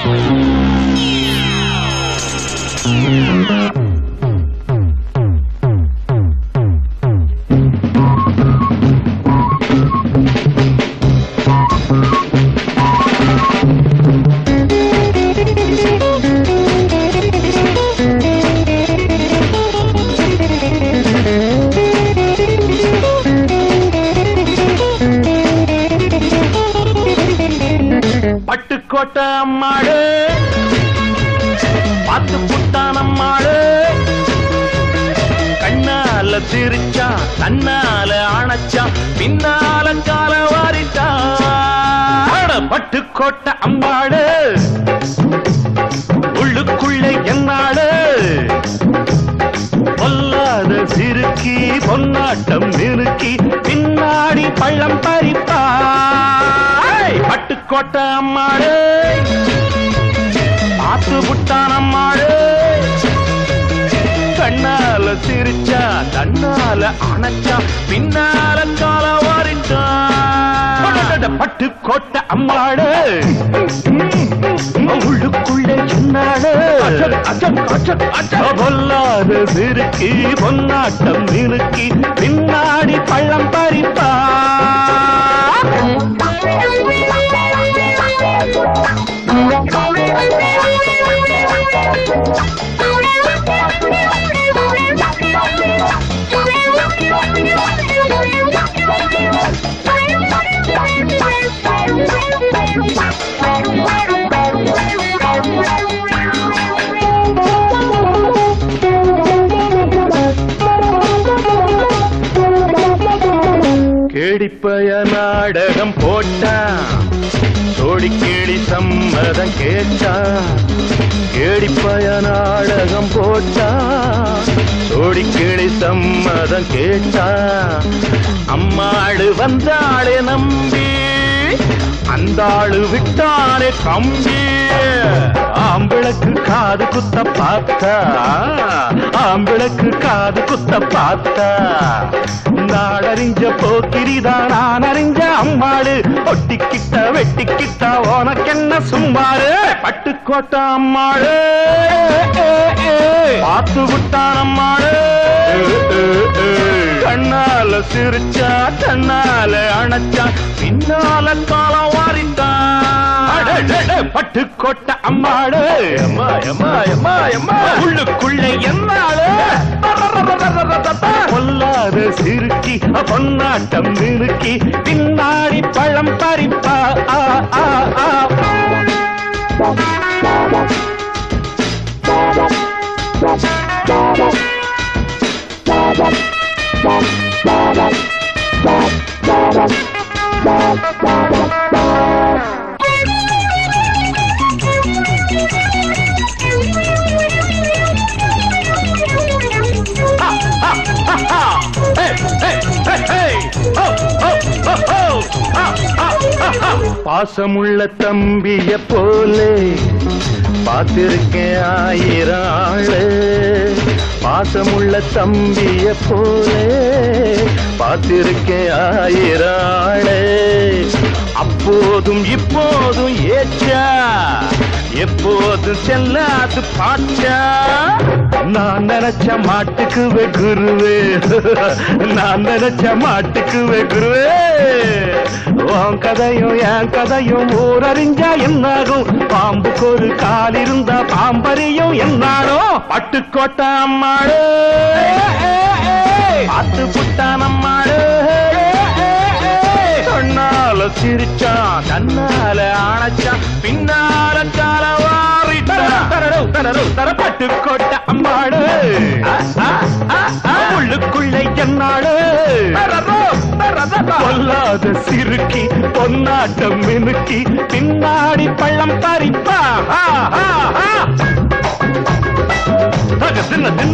பட்டுக்கோட்டை அம்மாடு பார்த்து புட்டான் அம்மாடு கண்ணால சிரிச்சா தன்னால அணைச்சா பின்னால கால வாரிட்டா பட்டுக்கோட்டை அம்மாடு உள்ளுக்குள்ளே என்னாடு பொல்லாத சிறுக்கி பொன்னாட்டம் நிறுக்கி பின்னாடி பள்ளம் பறிப்பா பட்டுக்கோட்டை அம்மாடு பார்த்து புட்டான் அம்மாடு கண்ணால சிரிச்சா தன்னால அணைச்சா பின்னால கால வாரிட்டா பட்டுக்கோட்டை அம்மாடு உள்ளுக்குள்ளே சொன்னாடு பொல்லாத சிறுக்கி பொன்னாட்டம் நிறுக்கி பின்னாடி பள்ளம் பறிப்பா கேடிப்பய நாடகம் போட்டான் சோடி கேடி சம்மதம் கேட்டான் கேடிப்பய நாடகம் போட்டான் சோடி கேடி சம்மதம் கேட்டான் அம்மாடு வந்தாளே நம்பி அந்த ஆளு விட்டானே கம்பி ஆம்பிளக்கு காது குத்த பார்த்தா ஆம்பிளக்கு காது குத்த பார்த்தா நாடறிஞ்ச போக்கிரிதான் நான் அறிஞ்ச அம்மாடு ஒட்டிக்கிட்ட வெட்டிக்கிட்ட உனக்கென்ன சும்மாரு பட்டுக்கோட்டை அம்மாடு பார்த்து விட்டான் அம்மாடு கண்ணால சிரிச்சா கண்ணால அணைச்சா பின்னால காலம் வாரிட்டான் பட்டுக்கோட்டை அம்மாடு அம்மா அம்மா அம்மா அம்மா உள்ளுக்குள்ளே என்னாடு பொல்லாத சிறுக்கி பொன்னாட்டம் நிறுக்கி பின்னாடி பழம் பறிப்பா ஆ, ஆ, ஆ. பாசமுள்ள தம்பிய போலே பார்த்திருக்கேன் ஆயிரம் ஆளு பாசமுள்ள தம்பிய போலே பார்த்திருக்கேன் ஆயிரம் ஆளு அப்போதும் இப்போதும் ஏச்சா எப்போதும் செல்லாது பாச்சா நான் நினைச்ச மாட்டுக்குவே குருவே நான் நினைச்ச மாட்டுக்குவே குருவே உன் கதையும் என் கதையும் ஊரறிஞ்சா என்னாகும் பாம்புக்கு ஒரு கால் இருந்தா பாம்பறியும் என்னானோ பட்டுக்கோட்டை அம்மாடு பார்த்து புட்டான் அம்மாடு கண்ணால சிரிச்சான் கண்ணால ஆனச்சான் பின்னால கால தரப்பட்டு கொட்ட அம்மாடு உள்ளுக்குள்ளே என்னாடு பொல்லாத சிறுக்கி பொன்னாட்டம் மினுக்கி பின்னாடி பள்ளம் பறிப்பா தக தின்ன தின்ன